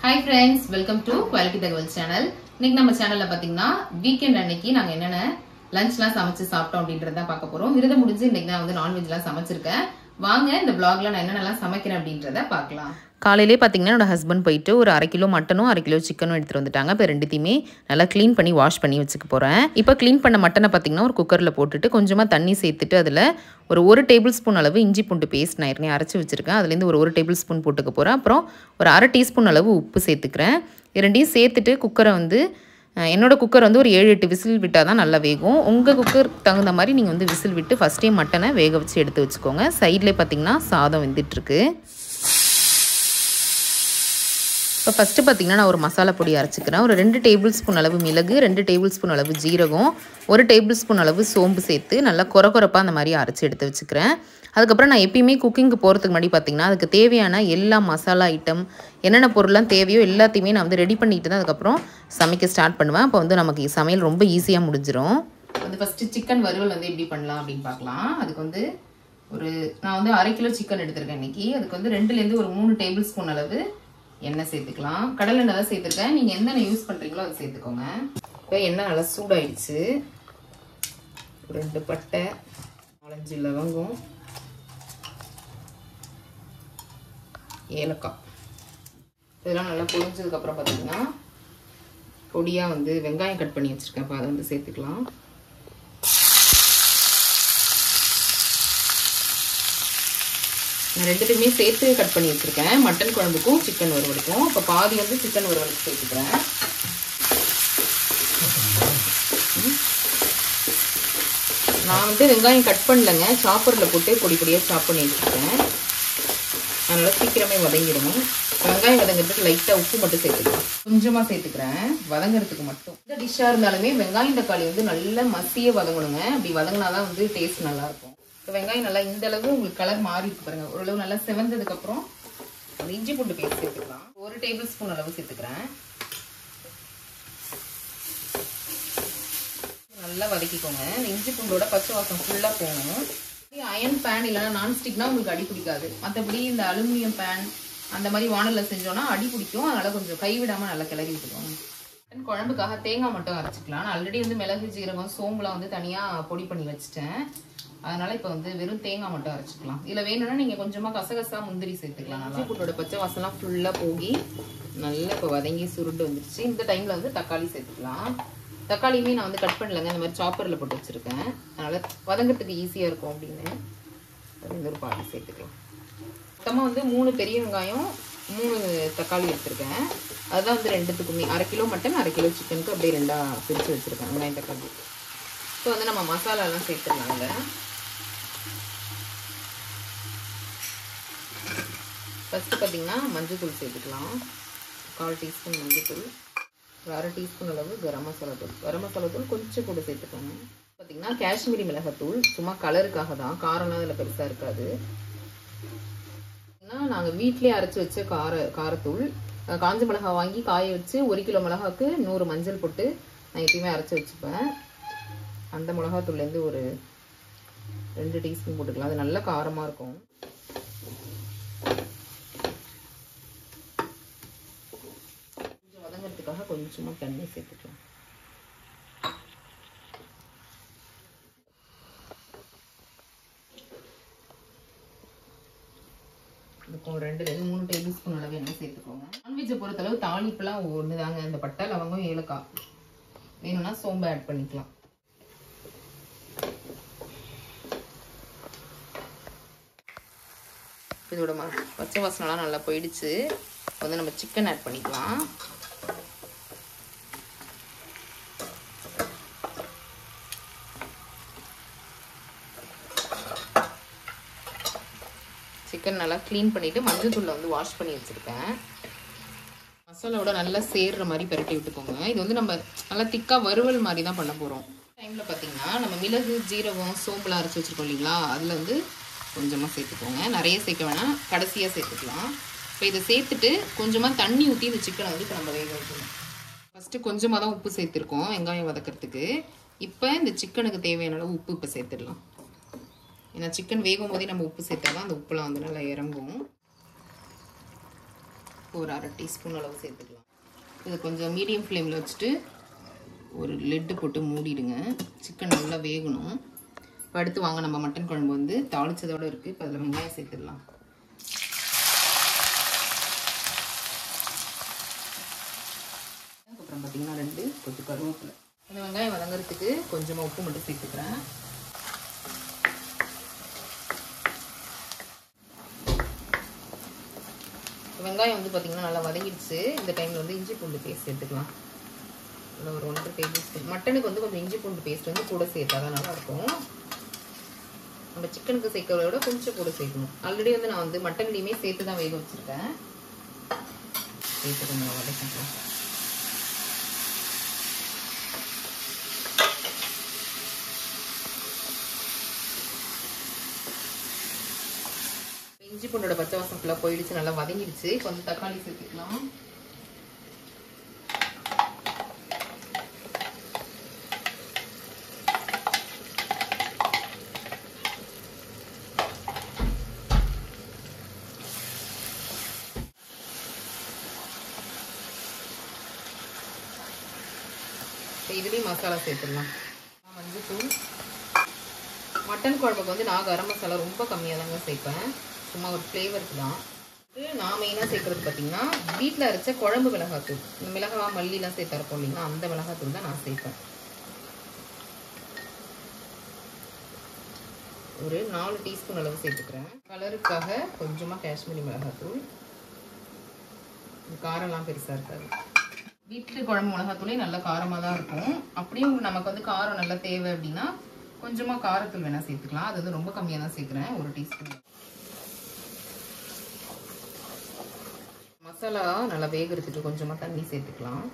Hi friends welcome to quality தகவல் channel இன்னைக்கு நம்ம சேனல்ல பாத்தீங்கன்னா வீக்கெண்ட் அன்னைக்கு நாங்க என்னென்ன லஞ்ச்லாம் சமைச்சு சாப்பிட்டோம் அப்படின்றத பார்க்க போறோம் விரதம் முடிஞ்சு இன்னைக்கு நான் வந்து நான்வெஜ்லாம் சமைச்சிருக்கேன் வாங்க இந்த vlogல நான் என்னென்னலாம் சமைக்கிறேன் அப்படின்றத பார்க்கலாம் காலையிலே பார்த்தீங்கன்னா என்னோட ஹஸ்பண்ட் போயிட்டு ஒரு அரை கிலோ மட்டனும் அரை கிலோ சிக்கனும் எடுத்துகிட்டு வந்துட்டாங்க இப்போ ரெண்டுத்தையுமே நல்லா க்ளீன் பண்ணி வாஷ் பண்ணி வச்சுக்க போகிறேன் இப்போ க்ளீன் பண்ண மட்டனை பார்த்தீங்கன்னா ஒரு குக்கரில் போட்டுட்டு கொஞ்சமாக தண்ணி சேர்த்துட்டு அதில் ஒரு ஒரு டேபிள் ஸ்பூன் அளவு இஞ்சி பூண்டு பேஸ்ட் நான் ஏற்கனவே அரைச்சி வச்சுருக்கேன் அதுலேருந்து ஒரு ஒரு டேபிள் ஸ்பூன் போட்டுக்க போகிறேன் அப்புறம் ஒரு அரை டீஸ்பூன் அளவு உப்பு சேர்த்துக்கிறேன் இரண்டையும் சேர்த்துட்டு குக்கரை வந்து அஹ், என்னோட குக்கர் வந்து ஒரு ஏழு எட்டு விசில் விட்டால் தான் நல்லா வேகும் உங்கள் குக்கர் தகுந்த மாதிரி நீங்கள் வந்து விசில் விட்டு ஃபஸ்ட்டே மட்டனை வேக வச்சு எடுத்து வச்சுக்கோங்க சைட்லேயே பார்த்தீங்கன்னா சாதம் வெந்துட்டுருக்கு இப்போ ஃபஸ்ட்டு பார்த்தீங்கன்னா நான் ஒரு மசாலா பொடி அரைச்சிக்கிறேன் ஒரு ரெண்டு டேபிள் ஸ்பூன் அளவு மிளகு ரெண்டு டேபிள் ஸ்பூன் அளவு ஜீரகம் ஒரு டேபிள் ஸ்பூன் அளவு சோம்பு சேர்த்து நல்லா கொர கொரப்பாக அந்த மாதிரி அரைச்சி எடுத்து வச்சுக்கிறேன் அதுக்கப்புறம் நான் எப்பயுமே குக்கிங்க்கு போகிறதுக்கு முன்னாடி பார்த்தீங்கன்னா அதுக்கு தேவையான எல்லா மசாலா ஐட்டம் என்னென்ன பொருள்லாம் தேவையோ எல்லாத்தையுமே நான் வந்து ரெடி பண்ணிட்டு தான் அதுக்கப்புறம் சமைக்க ஸ்டார்ட் பண்ணுவேன் அப்போ வந்து நமக்கு சமையல் ரொம்ப ஈஸியாக முடிஞ்சிடும் வந்து ஃபர்ஸ்ட் சிக்கன் வறுவல் வந்து எப்படி பண்ணலாம் அப்படின்னு பார்க்கலாம் அதுக்கு வந்து ஒரு நான் வந்து அரை கிலோ சிக்கன் எடுத்திருக்கேன் இன்னைக்கு அதுக்கு வந்து ரெண்டுலேருந்து ஒரு மூணு டேபிள் ஸ்பூன் அளவு எண்ணெய் சேர்த்துக்கலாம் கடலை எண்ணெய் தான் சேர்த்துருக்கேன் நீங்கள் எந்த எண்ணெய் யூஸ் பண்ணுறீங்களோ அதை சேர்த்துக்கோங்க இப்போ எண்ணெய் நல்லா சூடாயிடுச்சு ஒரு ரெண்டு பட்டை நாலஞ்சு லவங்கம் ஏலக்காய் இதெல்லாம் நல்லா பொரிஞ்சதுக்கப்புறம் பார்த்தீங்கன்னா பொடியாக வந்து வெங்காயம் கட் பண்ணி வச்சுருக்கேன் அப்போ அதை வந்து சேர்த்துக்கலாம் நான் ரெண்டுத்துக்குமே சேர்த்து கட் பண்ணி வச்சுருக்கேன் மட்டன் குழம்புக்கும் சிக்கன் வறுவலுக்கும் இப்போ பாதி வந்து சிக்கன் வறுவலுக்கு சேர்த்துக்கிறேன் ம். நான் வந்து வெங்காயம் கட் பண்ணலங்க சாப்பரில் போட்டு பொடி பொடியாக சாப் பண்ணி வச்சுருக்கேன் அதனால் சீக்கிரமே வதங்கிடும் வெங்காயம் வதங்கிறதுக்கு லைட்டாக உப்பு மட்டும் சேர்த்துக்கலாம் கொஞ்சமாக சேர்த்துக்கிறேன் வதங்கிறதுக்கு மட்டும் இந்த டிஷ்ஷாக இருந்தாலுமே வெங்காயம் தக்காளி வந்து நல்லா மசிய வதங்கணுங்க அப்படி வதங்கினா தான் வந்து டேஸ்ட் நல்லாயிருக்கும் இப்போ வெங்காயம் நல்லா இந்த அளவு உங்களுக்கு கலர் மாறி இருக்கு பாருங்க ஓரளவு நல்லா செவந்ததுக்கப்புறம் அந்த இஞ்சி பூண்டு பேஸ்ட் சேர்த்துக்கலாம் ஒரு டேபிள் ஸ்பூன் அளவு சேர்த்துக்கிறேன் நல்லா வதக்கிக்கோங்க இந்த இஞ்சி பூண்டோட பச்சை வாசம் ஃபுல்லாக போகணும் அயன் பேன் இல்லைன்னா நான்ஸ்டிக்னா உங்களுக்கு அடி பிடிக்காது மற்றபடி இந்த அலுமினியம் பேன் அந்த மாதிரி வானலில் செஞ்சோன்னா அடி பிடிக்கும் அதனால கொஞ்சம் கைவிடாமல் நல்லா கிளறி விட்டுக்கோங்க மட்டன் குழம்புக்காக தேங்காய் மட்டும் அரைச்சிக்கலாம் நான் ஆல்ரெடி வந்து மிளகு ஜீரகம் சோம்புலாம் வந்து தனியாக பொடி பண்ணி வச்சுட்டேன் அதனால இப்போ வந்து வெறும் தேங்காய் மட்டும் அரைச்சிக்கலாம் இதில் வேணும்னா நீங்கள் கொஞ்சமாக கசகசா முந்திரி சேர்த்துக்கலாம் நல்லா கூட்டோட பச்சை வாசம்லாம் ஃபுல்லாக போகி நல்லா இப்போ வதங்கி சுருண்டு வந்துருச்சு இந்த டைமில் வந்து தக்காளி சேர்த்துக்கலாம் தக்காளியுமே நான் வந்து கட் பண்ணலங்க இந்த மாதிரி சாப்பரில் போட்டு வச்சுருக்கேன் அதனால் வதங்கிறதுக்கு ஈஸியாக இருக்கும் அப்படின்னு இந்த ஒரு பாதி சேர்த்துக்கலாம் மொத்தமாக வந்து மூணு பெரிய வெங்காயம் மூணு தக்காளி எடுத்திருக்கேன் அதுதான் வந்து ரெண்டுத்துக்குமே அரை கிலோ மட்டன் அரை கிலோ சிக்கனுக்கு அப்படியே ரெண்டாக பிரித்து வச்சுருக்கேன் வெங்காயம் தக்காளி இப்போ வந்து நம்ம மசாலாலாம் சேர்த்துடலாங்க ஃபஸ்ட்டு பார்த்தீங்கன்னா மஞ்சள் தூள் சேர்த்துக்கலாம் கால் டீஸ்பூன் மஞ்சள் தூள் ஒரு அரை டீஸ்பூன் அளவு கரம் மசாலா தூள் கரம் மசாலா தூள் கொஞ்சம் கூட சேர்த்துக்கோங்க பார்த்தீங்கன்னா காஷ்மீரி மிளகாத்தூள் சும்மா கலருக்காக தான் காரம்லாம் அதில் பெருசாக இருக்காது நாங்கள் வீட்லேயே அரைச்சி வச்ச கார காரத்தூள் அஹ் காஞ்ச மிளகாய் வாங்கி காய வச்சு ஒரு கிலோ மிளகாக்கு நூறு மஞ்சள் போட்டு நான் எப்பயுமே அரைச்சி வச்சுப்பேன் அந்த மிளகாத்தூள்லேருந்து ஒரு ரெண்டு டீஸ்பூன் போட்டுக்கலாம் அது நல்ல காரமாக இருக்கும் கொஞ்சம் வதங்கிறதுக்காக கொஞ்சமாக தண்ணி சேர்த்துக்கலாம் இதுக்கும் ஒரு ரெண்டுலேருந்து மூணு டேபிள் ஸ்பூன் அளவு எண்ணெய் சேர்த்துக்கோங்க நான்வெஜ்ஜை பொறுத்தளவு தாளிப்புலாம் ஒன்று தாங்க இந்த பட்டை லவங்கம் ஏலக்காய் வேணும்னா சோம்பு ஆட் பண்ணிக்கலாம் இதோட ம பச்சை வாசனம்லாம் நல்லா போயிடுச்சு இப்போ வந்து நம்ம சிக்கன் ஆட் பண்ணிக்கலாம் சிக்கன் நல்லா க்ளீன் பண்ணிவிட்டு மஞ்சள் தூளில் வந்து வாஷ் பண்ணி வச்சுருக்கேன் மசாலாவோட நல்லா சேர்ற மாதிரி பெரட்டி விட்டுக்கோங்க இது வந்து நம்ம நல்லா திக்காக வறுவல் மாதிரி தான் பண்ண போகிறோம் டைமில் பார்த்தீங்கன்னா நம்ம மிளகு ஜீரகம் சோம்புலாம் அரைச்சி வச்சுருக்கோம் இல்லைங்களா அதில் வந்து கொஞ்சமாக சேர்த்துக்கோங்க நிறைய சேர்க்க வேணாம் கடைசியாக சேர்த்துக்கலாம் இப்போ இதை சேர்த்துட்டு கொஞ்சமாக தண்ணி ஊற்றி இந்த சிக்கனை வந்து இப்போ நம்ம வேக வைக்கணும் ஃபஸ்ட்டு கொஞ்சமாக தான் உப்பு சேர்த்துருக்கோம் வெங்காயம் வதக்கிறதுக்கு இப்போ இந்த சிக்கனுக்கு தேவையான அளவு உப்பு இப்போ சேர்த்துடலாம் ஏன்னா சிக்கன் வேகும் போதே நம்ம உப்பு சேர்த்தா தான் அந்த உப்புலாம் வந்து நல்லா இறங்கும் ஒரு அரை டீஸ்பூன் அளவு சேர்த்துக்கலாம் இது கொஞ்சம் மீடியம் ஃப்ளேமில் வச்சுட்டு ஒரு லெட்டு போட்டு மூடிடுங்க சிக்கன் நல்லா வேகணும் இப்போ அடுத்து வாங்க நம்ம மட்டன் குழம்பு வந்து தாளிச்சதோடு இருக்குது இப்போ அதில் வெங்காயம் சேர்த்துடலாம் அப்புறம் பார்த்தீங்கன்னா ரெண்டு கொஞ்சம் கருவேப்பிலை இந்த வெங்காயம் வதங்குறதுக்கு கொஞ்சமாக உப்பு மட்டும் சேர்த்துக்கிறேன் வெங்காயம் வந்து பார்த்திங்கன்னா நல்லா வதங்கிடுச்சு இந்த டைமில் வந்து இஞ்சி பூண்டு பேஸ்ட் சேர்த்துக்கலாம் நல்லா ஒரு ஒன்றரை டேபிள் ஸ்பூன் மட்டனுக்கு வந்து கொஞ்சம் இஞ்சி பூண்டு பேஸ்ட் வந்து கூட சேர்த்தா தான் நல்லாயிருக்கும் நம்ம சிக்கனுக்கு சேர்க்கறத விட கொஞ்சம் கூட சேர்க்கணும் ஆல்ரெடி வந்து நான் வந்து மட்டன்லேயுமே சேர்த்து தான் வேக வச்சுருக்கேன் சேர்த்து கொஞ்சம் வதக்கிக்கலாம் இஞ்சி பூண்டோட பச்சை வாசம் ஃபுல்லாக போயிடுச்சு நல்லா வதங்கிடுச்சு இப்போ வந்து தக்காளி சேர்த்துக்கலாம் இதுலேயும் மசாலா சேர்த்துடலாம் மஞ்சள் தூள் மட்டன் குழம்புக்கு வந்து நான் கரம் மசாலா ரொம்ப கம்மியாக தாங்க சேர்ப்பேன் சும்மா ஒரு ஃப்ளேவருக்கு தான் நான் மெயினாக சேர்க்குறது பார்த்தீங்கன்னா வீட்டில் அரைச்ச குழம்பு மிளகாத்தூள் இந்த மிளகா மல்லிலாம் சேர்த்து அரைப்போம் இல்லைங்களா அந்த மிளகாத்தூள் தான் நான் சேர்ப்பேன் ஒரு நாலு டீஸ்பூன் அளவு சேர்த்துக்கிறேன் கலருக்காக கொஞ்சமாக காஷ்மீரி மிளகாத்தூள் காரம்லாம் பெருசாக இருக்காது வீட்டு குழம்பு மிளகாத்தூளே நல்ல காரமாக தான் இருக்கும் அப்படியும் நமக்கு வந்து காரம் நல்லா தேவை அப்படின்னா கொஞ்சமாக காரத்தூள் வேணால் சேர்த்துக்கலாம் அது வந்து ரொம்ப கம்மியாக தான் சேர்க்குறேன் ஒரு டீஸ்பூன் மசாலா நல்லா வேகிறதுக்கு கொஞ்சமாக தண்ணி சேர்த்துக்கலாம்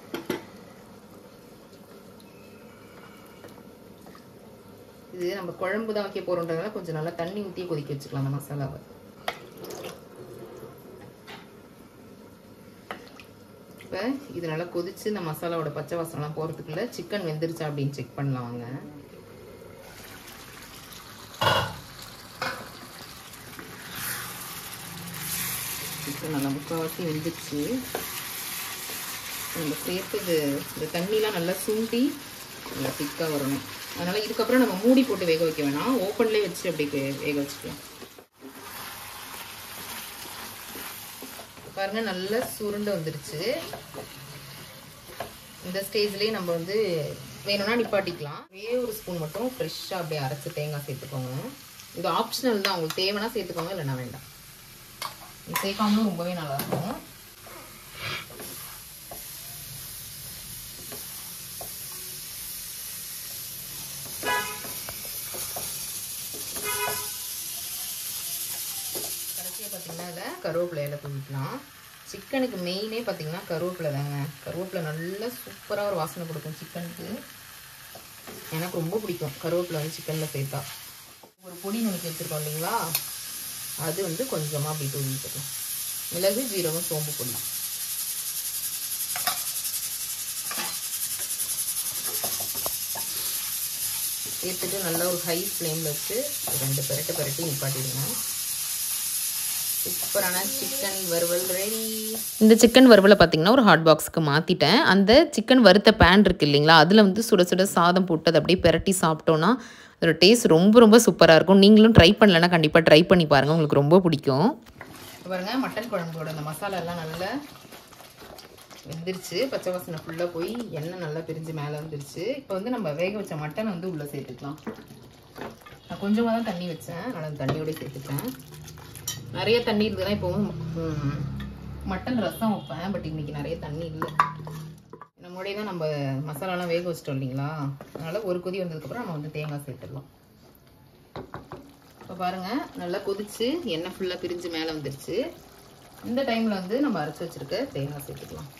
இது நம்ம குழம்பு தான் வைக்க போகிறோன்றதுனால கொஞ்சம் நல்லா தண்ணி ஊற்றி கொதிக்க வச்சுக்கலாம் அந்த மசாலாவை இப்போ இது நல்லா கொதிச்சு இந்த மசாலாவோட பச்சை வாசனம்லாம் போகிறதுக்குள்ள சிக்கன் வெந்துருச்சா அப்படின்னு செக் பண்ணலாம் வாங்க சிக்கன் நல்லா முக்கால்வாசி வெந்துச்சு நம்ம சேர்த்தது இந்த தண்ணிலாம் நல்லா சுண்டி நல்லா திக்காக வரணும் அதனால் இதுக்கப்புறம் நம்ம மூடி போட்டு வேக வைக்க வேணாம் ஓப்பன்லேயே வச்சு அப்படி வேக வச்சுக்கலாம் பாருங்க நல்லா சுருண்டு வந்துருச்சு இந்த ஸ்டேஜ்லேயே நம்ம வந்து வேணும்னா நிப்பாட்டிக்கலாம் ஒரே ஒரு ஸ்பூன் மட்டும் ஃப்ரெஷ்ஷாக அப்படியே அரைச்சி தேங்காய் சேர்த்துக்கோங்க இது ஆப்ஷனல் தான் உங்களுக்கு தேவைன்னா சேர்த்துக்கோங்க இல்லைன்னா வேண்டாம் இது சேர்க்காமலும் ரொம்பவே நல்லாயிருக்கும் கடைசியாக பார்த்தீங்கன்னா இதில் கருவேப்பிலை இலை தூவிக்கலாம் சிக்கனுக்கு மெயினே பார்த்தீங்கன்னா கருவேப்பிலை தாங்க கருவேப்பிலை நல்லா சூப்பராக ஒரு வாசனை கொடுக்கும் சிக்கனுக்கு எனக்கு ரொம்ப பிடிக்கும் கருவேப்பிலை வந்து சிக்கனில் சேர்த்தா ஒரு பொடி நுணுக்கி வச்சுருக்கோம் இல்லைங்களா அது வந்து கொஞ்சமாக அப்படி தூவி விட்டுக்கலாம் மிளகு ஜீரகம் சோம்பு பொடி சேர்த்துட்டு நல்லா ஒரு ஹை ஃப்ளேமில் வச்சு ரெண்டு பெரட்டு பெரட்டி நிப்பாட்டிடுங்க சூப்பரான சிக்கன் வறுவல் ரெடி இந்த சிக்கன் வறுவலை பார்த்தீங்கன்னா ஒரு ஹாட் பாக்ஸுக்கு மாற்றிட்டேன் அந்த சிக்கன் வறுத்த பேன் இருக்கு இல்லைங்களா அதில் வந்து சுட சுட சாதம் போட்டு அதை அப்படியே பெரட்டி சாப்பிட்டோன்னா அதோட டேஸ்ட் ரொம்ப ரொம்ப சூப்பராக இருக்கும் நீங்களும் ட்ரை பண்ணலன்னா கண்டிப்பாக ட்ரை பண்ணி பாருங்கள் உங்களுக்கு ரொம்ப பிடிக்கும் பாருங்க மட்டன் குழம்போட அந்த மசாலா எல்லாம் நல்லா வெந்துருச்சு பச்சை வாசனை ஃபுல்லாக போய் எண்ணெய் நல்லா பிரிஞ்சு மேலே வந்துருச்சு இப்போ வந்து நம்ம வேக வச்ச மட்டன் வந்து உள்ளே சேர்த்துக்கலாம் நான் கொஞ்சமாக தான் தண்ணி வச்சேன் அதனால் அந்த தண்ணியோட சேர்த்துட்டேன் நிறைய தண்ணி இருந்ததுன்னா இப்போ ம், மட்டன் ரசம் வைப்பேன் பட் இன்னைக்கு நிறைய தண்ணி இல்லை நம்மளோடய தான் நம்ம மசாலாலாம் வேக வச்சிட்டோம் இல்லைங்களா அதனால் ஒரு கொதி வந்ததுக்கப்புறம் நம்ம வந்து தேங்காய் சேர்த்துடலாம் இப்போ பாருங்கள் நல்லா கொதிச்சு எண்ணெய் ஃபுல்லாக பிரிஞ்சு மேலே வந்துருச்சு இந்த டைமில் வந்து நம்ம அரைச்சி வச்சிருக்க தேங்காய் சேர்த்துக்கலாம்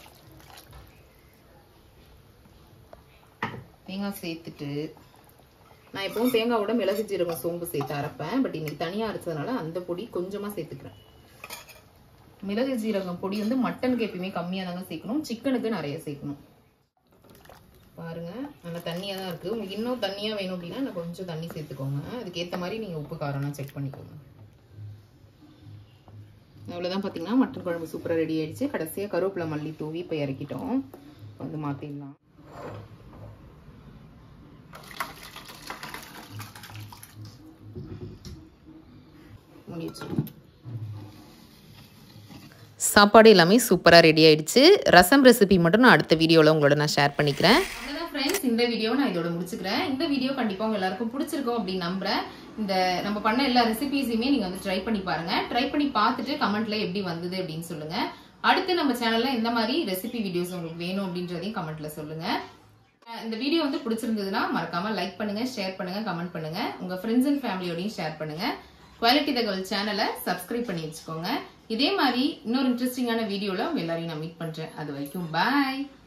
தேங்காய் சேர்த்துட்டு நான் எப்பவும் தேங்காவோட மிளகு ஜீரகம் சோம்பு சேர்த்து அரைப்பேன் பட் இன்னைக்கு தனியாக அரைச்சதுனால அந்த பொடி கொஞ்சமாக சேர்த்துக்கிறேன் மிளகு ஜீரகம் பொடி வந்து மட்டனுக்கு எப்பயுமே கம்மியாக தாங்க சேர்க்கணும் சிக்கனுக்கு நிறைய சேர்க்கணும் பாருங்க நல்லா தண்ணியாக தான் இருக்குது உங்களுக்கு இன்னும் தண்ணியாக வேணும் அப்படின்னா நான் கொஞ்சம் தண்ணி சேர்த்துக்கோங்க அதுக்கேற்ற மாதிரி நீங்கள் உப்பு காரம்லாம் செக் பண்ணிக்கோங்க அவ்வளோதான் பார்த்தீங்கன்னா மட்டன் குழம்பு சூப்பராக ரெடி ஆயிடுச்சு கடைசியாக கருவேப்பிலை மல்லி தூவி இப்போ இறக்கிட்டோம் வந்து மாற்றிடலாம் மூடி வச்சுருக்கோம் சாப்பாடு எல்லாமே சூப்பராக ரெடி ஆயிடுச்சு ரசம் ரெசிபி மட்டும் நான் அடுத்த வீடியோவில் உங்களோட நான் ஷேர் பண்ணிக்கிறேன் அவ்வளோதான் ஃப்ரெண்ட்ஸ் இந்த வீடியோ நான் இதோட முடிச்சுக்கிறேன் இந்த வீடியோ கண்டிப்பாக உங்க எல்லாருக்கும் பிடிச்சிருக்கும் அப்படின்னு நம்புறேன் இந்த நம்ம பண்ண எல்லா ரெசிபிஸையுமே நீங்கள் வந்து ட்ரை பண்ணி பாருங்க ட்ரை பண்ணி பார்த்துட்டு கமெண்ட்ல எப்படி வந்தது அப்படின்னு சொல்லுங்க அடுத்து நம்ம சேனல்ல எந்த மாதிரி ரெசிபி வீடியோஸ் உங்களுக்கு வேணும் அப்படின்றதையும் கமெண்ட்ல சொல்லுங்க அஹ் இந்த வீடியோ வந்து பிடிச்சிருந்ததுன்னா மறக்காம லைக் பண்ணுங்க ஷேர் பண்ணுங்க கமெண்ட் பண்ணுங்க உங்க ஃப்ரெண்ட்ஸ் அண்ட் ஃபேமிலியோடையும் ஷேர் பண்ணுங்க குவாலிட்டி தகவல் சேனலை சப்ஸ்கிரைப் பண்ணி வச்சுக்கோங்க இதே மாதிரி இன்னொரு இன்ட்ரெஸ்டிங்கான வீடியோல உங்க எல்லாரையும் நான் மீட் பண்றேன் அது வரைக்கும் பாய்